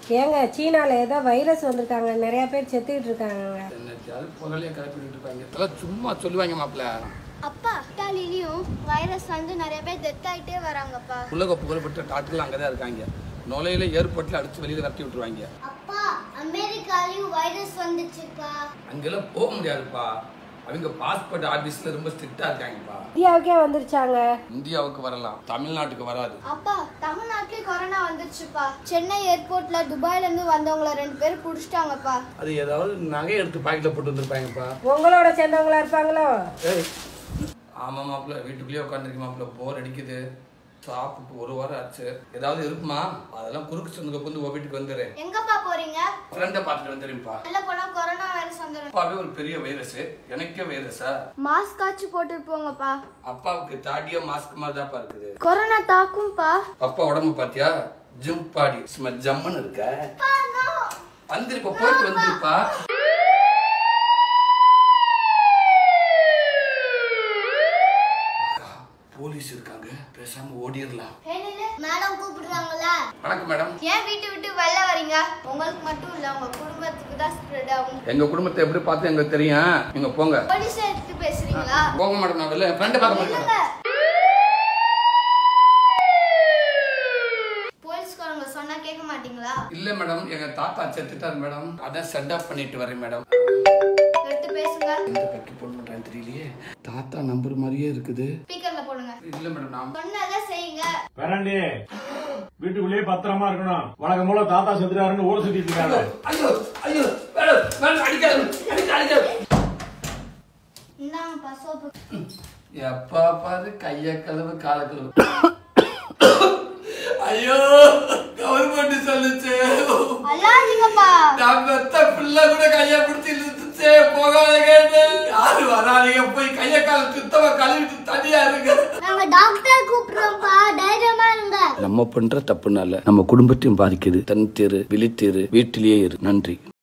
ஏங்க சீனால ஏதோ வைரஸ் வந்திருக்காங்க நிறைய பேர் செத்துக்கிட்டு இருக்காங்க என்னத்தையாவது புகழையே கிளப்பிட்டு இருப்பாங்க இதெல்லாம் சும்மா சொல்லுவாங்க மாப்பிள்ள அப்பா இட்டாலிலையும் வைரஸ் வந்து நிறைய பேர் டெத் ஆயிட்டே வராங்கப்பா உலக புகழ்பெற்ற டாக்டர்லாம் அங்கே தான் இருக்காங்க நுழையில ஏர்போர்ட்டில் அடிச்சு வெளியில் விரட்டி விட்டுருவாங்க அப்பா அமெரிக்காலையும் வைரஸ் வந்துச்சுப்பா அங்கெல்லாம் போக முடியாதுப்பா அவங்க பாஸ்போர்ட் ஆஃபீஸில் ரொம்ப ஸ்ட்ரிக்டாக இருக்காங்கப்பா இந்தியாவுக்கே வந்துருச்சாங்க இந்தியாவுக்கு வரலாம் தமிழ்நாட்டுக்கு வராது அப்பா தமிழ்நாட்டிலே கொரோனா வந்துருச்சுப்பா சென்னை ஏர்போர்ட்ல துபாயில இருந்து வந்தவங்கள ரெண்டு பேரும் புடிச்சிட்டாங்கப்பா அது ஏதாவது நகை எடுத்து பாக்கெட்டில் போட்டு வந்திருப்பாங்கப்பா உங்களோட சேர்ந்தவங்களா இருப்பாங்களோ ஆமாம் மாப்பிள்ள வீட்டுக்குள்ளேயே உட்காந்துருக்கு மாப்பிள்ள போர் அடிக்குது சாப்பிட்டு ஒரு வாரம் ஆச்சு ஏதாவது இருக்குமா அதெல்லாம் குறுக்கு சொந்தக்கு வந்து உன் வீட்டுக்கு வந்துடு எங்கப்பா போறீங்க ஃப்ரெண்டை பார்த்துட்டு வந்துடும்ப்பா வெளில போனா கொரோனா வைரஸ் வந்துடும் அப்பாவே ஒரு பெரிய வைரஸ் எனக்கே வைரஸா மாஸ்க் ஆச்சு போட்டுட்டு போங்கப்பா அப்பாவுக்கு தாடியா மாஸ்க் மாதிரி தான்ப்பா இருக்குது கொரோனா தாக்கும்பா அப்பா உடம்பு பாத்தியா ஜிம் பாடி சும்மா ஜம்முன்னு இருக்க வந்துரு இப்ப போயிட்டு வந்துருப்பா போலீஸ் இருக்காங்க பேசாம ஓடிடலாம் மேடம் கூப்பிடுறாங்களா வணக்கம் மேடம் ஏன் வீட்டு விட்டு வெளில வரீங்க உங்களுக்கு மட்டும் இல்ல உங்க குடும்பத்துக்கு தான் ஸ்ப்ரெட் ஆகும் எங்க குடும்பத்தை எப்படி பார்த்து எங்களுக்கு தெரியும் நீங்க போங்க போலீஸ் எடுத்து பேசுறீங்களா போங்க மேடம் நான் வெளில ஃப்ரெண்டை பார்க்க மாட்டேன் இல்லங்க போலீஸ்காரங்க சொன்னா கேட்க மாட்டீங்களா இல்ல மேடம் எங்க தாத்தா செத்துட்டாரு மேடம் அதான் சென்ட் ஆஃப் பண்ணிட்டு வரேன் மேடம் எடுத்து பேசுங்க எந்த கட்டி போட மாட்டேன் தெரியலையே தாத்தா நம்பர் மாதிரியே இருக்குது ஸ்பீக்கர்ல போடுங்க இல்ல மேடம் நான் சொன்னதை செய்யுங்க பேராண்டி வீட்டுக்குள்ளேயே பத்திரமா இருக்கணும் வழக்கம் போல தாத்தா செத்துறாருன்னு ஊர் சுத்திட்டு இருக்காங்க ஐயோ ஐயோ மேடம் மேடம் அடிக்காது அடிக்காது அடிக்காது இந்தாங்கப்பா சோப்பு எப்பா பாரு கைய கதவு கால கதவு ஐயோ கவர்மெண்ட் சொல்லுச்சு அல்லாதீங்கப்பா நான் பெத்த பிள்ளை கூட கைய பிடிச்சி இழுத்துச்சே போகாத கேட்டு யாரு வராதீங்க போய் கைய கால சுத்தமா கழுவிட்டு தனியா இருக்கு நாங்க டாக்டர் கூப்பிடுறோம்ப்பா தைரியமா இருங்க நம்ம பண்ற தப்புனால நம்ம குடும்பத்தையும் பாதிக்குது தன் தேரு விழித்தேரு வீட்டிலேயே இரு நன்றி